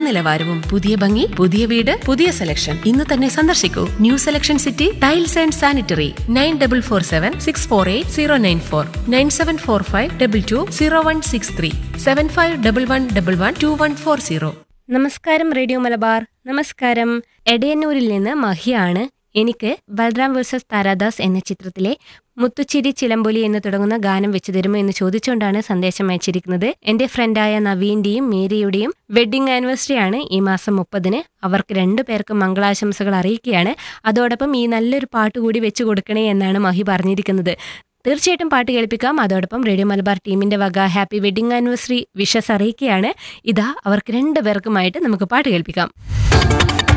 ഗുണനിലവാരവും പുതിയ ഭംഗി പുതിയ വീട് പുതിയ സെലക്ഷൻ ഇന്ന് തന്നെ സന്ദർശിക്കൂ new selection city tiles and sanitary nine double four seven six four eight zero nine four nine seven four five double two zero one six three seven five double one double one two one four zero നമസ്കാരം radio Malabar നമസ്കാരം എടയന്നൂരിൽ നിന്ന് മഹിയാണ് എനിക്ക് Balram versus Taradas എന്ന ചിത്രത്തിലെ മുത്തുച്ചിരി ചിലമ്പൊലി എന്ന് തുടങ്ങുന്ന ഗാനം വെച്ചു തരുമോ എന്ന് ചോദിച്ചുകൊണ്ടാണ് സന്ദേശം അയച്ചിരിക്കുന്നത് എന്റെ ഫ്രണ്ടായ നവീന്റെയും മേരിയുടെയും വെഡിങ് ആനിവേഴ്സറി ആണ് ഈ മാസം മുപ്പതിന് അവർക്ക് രണ്ടു പേർക്കും മംഗളാശംസകൾ അറിയിക്കുകയാണ് അതോടൊപ്പം ഈ നല്ലൊരു പാട്ട് കൂടി വെച്ചു കൊടുക്കണേ എന്നാണ് മഹി പറഞ്ഞിരിക്കുന്നത് തീർച്ചയായിട്ടും പാട്ട് കേൾപ്പിക്കാം അതോടൊപ്പം റേഡിയോ മലബാർ ടീമിന്റെ വക ഹാപ്പി വെഡിങ് ആനിവേഴ്സറി വിഷസ് അറിയിക്കുകയാണ് ഇതാ അവർക്ക് രണ്ടുപേർക്കുമായിട്ട് നമുക്ക് പാട്ട് കേൾപ്പിക്കാം